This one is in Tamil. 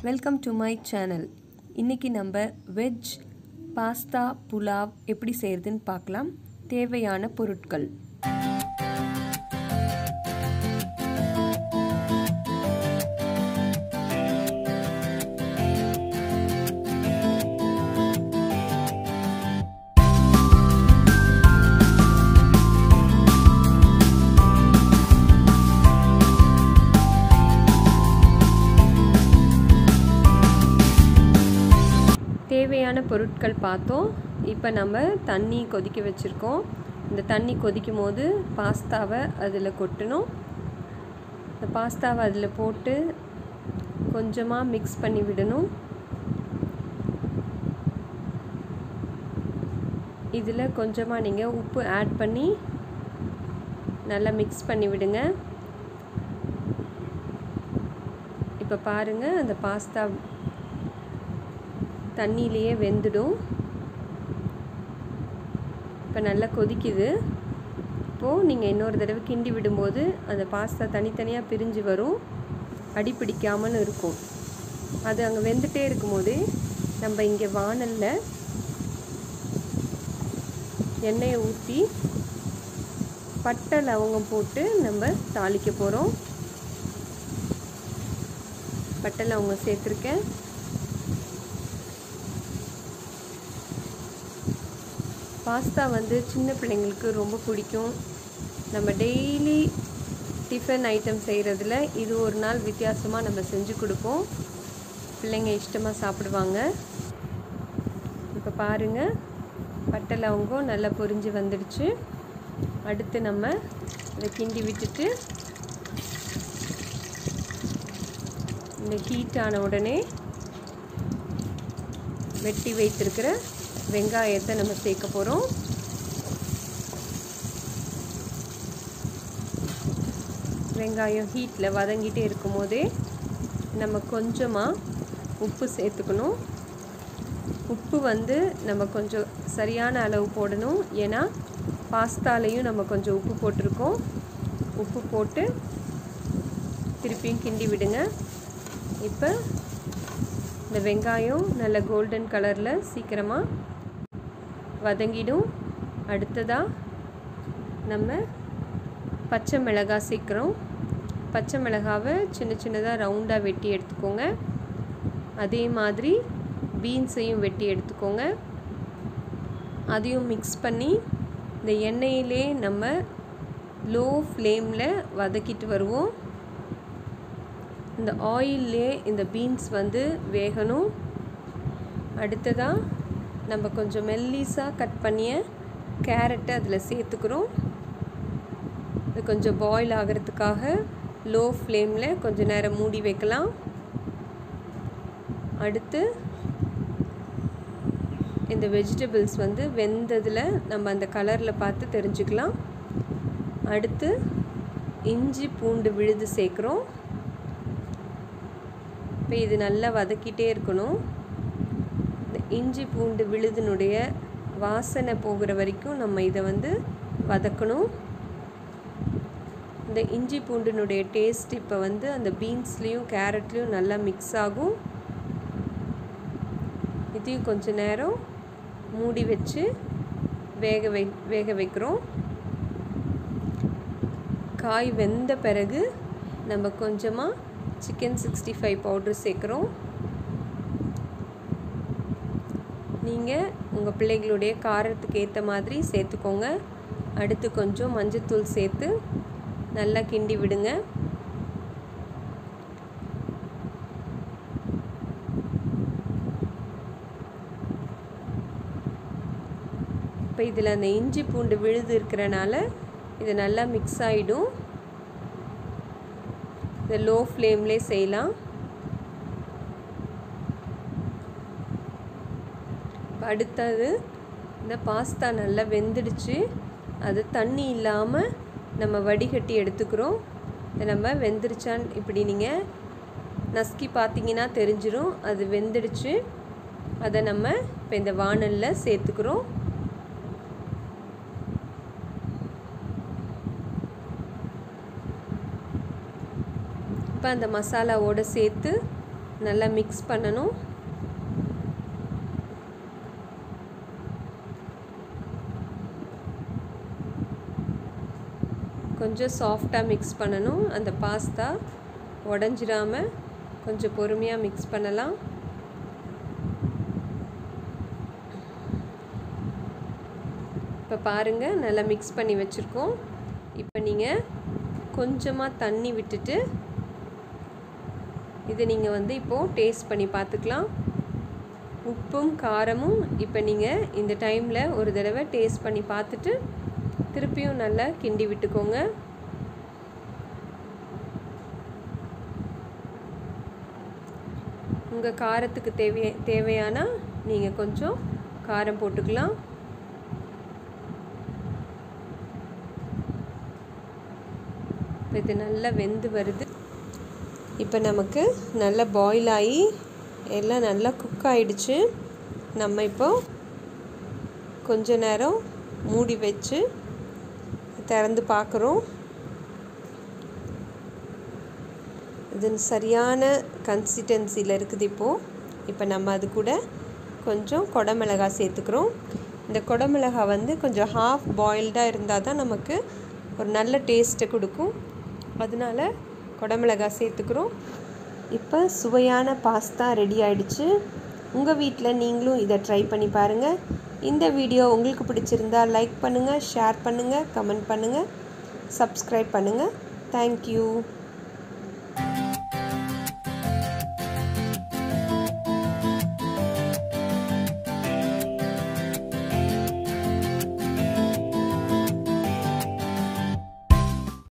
வெல்கம் டு மை சேனல் இன்றைக்கி நம்ம வெஜ் பாஸ்தா புலாவ் எப்படி செய்கிறதுன்னு பார்க்கலாம் தேவையான பொருட்கள் தேவையான பொருட்கள் பார்த்தோம் இப்போ நம்ம தண்ணி கொதிக்க வச்சுருக்கோம் இந்த தண்ணி கொதிக்கும் போது பாஸ்தாவை அதில் கொட்டணும் இந்த பாஸ்தாவை அதில் போட்டு கொஞ்சமாக மிக்ஸ் பண்ணி விடணும் இதில் கொஞ்சமாக நீங்கள் உப்பு ஆட் பண்ணி நல்லா மிக்ஸ் பண்ணி விடுங்க இப்போ பாருங்கள் அந்த பாஸ்தா தண்ணியிலேயே வெந்துடும் இப்போ நல்லா கொதிக்குது இப்போது நீங்கள் இன்னொரு தடவை கிண்டி விடும்போது அந்த பாஸ்தா தனித்தனியாக பிரிஞ்சு வரும் அடி பிடிக்காமல் இருக்கும் அது அங்கே வெந்துட்டே இருக்கும்போது நம்ம இங்கே வானலில் எண்ணெயை ஊற்றி பட்டை லவங்கம் போட்டு நம்ம தாளிக்க போகிறோம் பட்டை லவங்கம் சேர்த்துருக்கேன் பாஸ்தா வந்து சின்ன பிள்ளைங்களுக்கு ரொம்ப பிடிக்கும் நம்ம டெய்லி டிஃபன் ஐட்டம் செய்கிறதுல இது ஒரு நாள் வித்தியாசமாக நம்ம செஞ்சு கொடுப்போம் பிள்ளைங்க இஷ்டமாக சாப்பிடுவாங்க இப்போ பாருங்கள் பட்டை லவங்கம் நல்லா பொரிஞ்சு வந்துடுச்சு அடுத்து நம்ம இதை கிண்டி விட்டுட்டு இந்த ஹீட் ஆன உடனே வெட்டி வைத்திருக்கிற வெங்காயத்தை நம்ம சேர்க்க போகிறோம் வெங்காயம் ஹீட்டில் வதங்கிட்டே இருக்கும் போதே நம்ம கொஞ்சமாக உப்பு சேர்த்துக்கணும் உப்பு வந்து நம்ம கொஞ்சம் சரியான அளவு போடணும் ஏன்னா பாஸ்தாலையும் நம்ம கொஞ்சம் உப்பு போட்டிருக்கோம் உப்பு போட்டு திருப்பியும் கிண்டி விடுங்க இப்போ இந்த வெங்காயம் நல்ல கோல்டன் கலரில் சீக்கிரமாக வதங்கிடும் அடுத்ததாக நம்ம பச்சை மிளகாய் சேர்க்குறோம் பச்சை மிளகாவை சின்ன சின்னதாக ரவுண்டாக வெட்டி எடுத்துக்கோங்க அதே மாதிரி பீன்ஸையும் வெட்டி எடுத்துக்கோங்க அதையும் மிக்ஸ் பண்ணி இந்த எண்ணெயிலே நம்ம லோ ஃப்ளேமில் வதக்கிட்டு வருவோம் இந்த ஆயிலே இந்த பீன்ஸ் வந்து வேகணும் அடுத்ததாக நம்ம கொஞ்சம் மெல்லிஸாக கட் பண்ணிய கேரட்டை அதில் சேர்த்துக்கிறோம் இது கொஞ்சம் பாயில் ஆகிறதுக்காக லோ ஃப்ளேமில் கொஞ்சம் நேரம் மூடி வைக்கலாம் அடுத்து இந்த வெஜிடபிள்ஸ் வந்து வெந்ததில் நம்ம அந்த கலரில் பார்த்து தெரிஞ்சுக்கலாம் அடுத்து இஞ்சி பூண்டு விழுது சேர்க்குறோம் இப்போ இது நல்லா வதக்கிட்டே இருக்கணும் இந்த இஞ்சி பூண்டு விழுதுனுடைய வாசனை போகிற வரைக்கும் நம்ம இதை வந்து வதக்கணும் இந்த இஞ்சி பூண்டினுடைய டேஸ்ட் இப்போ வந்து அந்த பீன்ஸ்லேயும் கேரட்லேயும் நல்லா மிக்ஸ் ஆகும் இதையும் கொஞ்ச நேரம் மூடி வச்சு வேக வை வேக வைக்கிறோம் காய் வெந்த பிறகு நம்ம கொஞ்சமாக சிக்கன் சிக்ஸ்டி ஃபைவ் பவுட்ரு சேர்க்குறோம் நீங்கள் உங்கள் பிள்ளைகளுடைய காரத்துக்கு ஏற்ற மாதிரி சேர்த்துக்கோங்க அடுத்து கொஞ்சம் மஞ்சத்தூள் சேர்த்து நல்லா கிண்டி விடுங்க இப்போ இதில் அந்த இஞ்சி பூண்டு விழுது இருக்கிறனால இது நல்லா மிக்ஸ் ஆகிடும் இதை லோ ஃப்ளேம்லே செய்யலாம் அடுத்தது இந்த பாஸ்தா நல்லா வெந்துடுச்சு அது தண்ணி இல்லாமல் நம்ம வடிகட்டி எடுத்துக்கிறோம் இதை நம்ம வெந்துருச்சான்னு இப்படி நீங்கள் நசுக்கி பார்த்தீங்கன்னா தெரிஞ்சிடும் அது வெந்துடுச்சு அதை நம்ம இப்போ இந்த வானலில் சேர்த்துக்கிறோம் இப்போ அந்த மசாலாவோடு சேர்த்து நல்லா மிக்ஸ் பண்ணணும் கொஞ்சம் சாஃப்டாக மிக்ஸ் பண்ணணும் அந்த பாஸ்தா உடஞ்சிராமல் கொஞ்சம் பொறுமையாக மிக்ஸ் பண்ணலாம் இப்போ பாருங்கள் நல்லா மிக்ஸ் பண்ணி வச்சுருக்கோம் இப்போ நீங்கள் கொஞ்சமாக தண்ணி விட்டுட்டு இது நீங்கள் வந்து இப்போது டேஸ்ட் பண்ணி பார்த்துக்கலாம் உப்பும் காரமும் இப்போ நீங்கள் இந்த டைமில் ஒரு தடவை டேஸ்ட் பண்ணி பார்த்துட்டு திருப்பியும் நல்லா கிண்டி விட்டுக்கோங்க உங்கள் காரத்துக்கு தேவை தேவையான நீங்கள் கொஞ்சம் காரம் போட்டுக்கலாம் இப்போ இது நல்லா வெந்து வருது இப்போ நமக்கு நல்லா பாயில் ஆகி எல்லாம் நல்லா குக் ஆகிடுச்சு நம்ம இப்போ கொஞ்ச நேரம் மூடி வச்சு திறந்து பார்க்குறோம் இது சரியான கன்சிஸ்டன்சியில் இருக்குது இப்போது இப்போ நம்ம அது கூட கொஞ்சம் குடமிளகாய் சேர்த்துக்கிறோம் இந்த குடமிளகாய் வந்து கொஞ்சம் ஹாஃப் பாயில்டாக இருந்தால் தான் நமக்கு ஒரு நல்ல டேஸ்ட்டை கொடுக்கும் அதனால் குடமிளகாய் சேர்த்துக்கிறோம் இப்போ சுவையான பாஸ்தா ரெடி ஆயிடுச்சு உங்கள் வீட்டில் நீங்களும் இதை ட்ரை பண்ணி பாருங்கள் இந்த வீடியோ உங்களுக்கு பிடிச்சிருந்தா லைக் பண்ணுங்கள் ஷேர் பண்ணுங்கள் கமெண்ட் பண்ணுங்கள் சப்ஸ்கிரைப் பண்ணுங்கள் தேங்க்யூ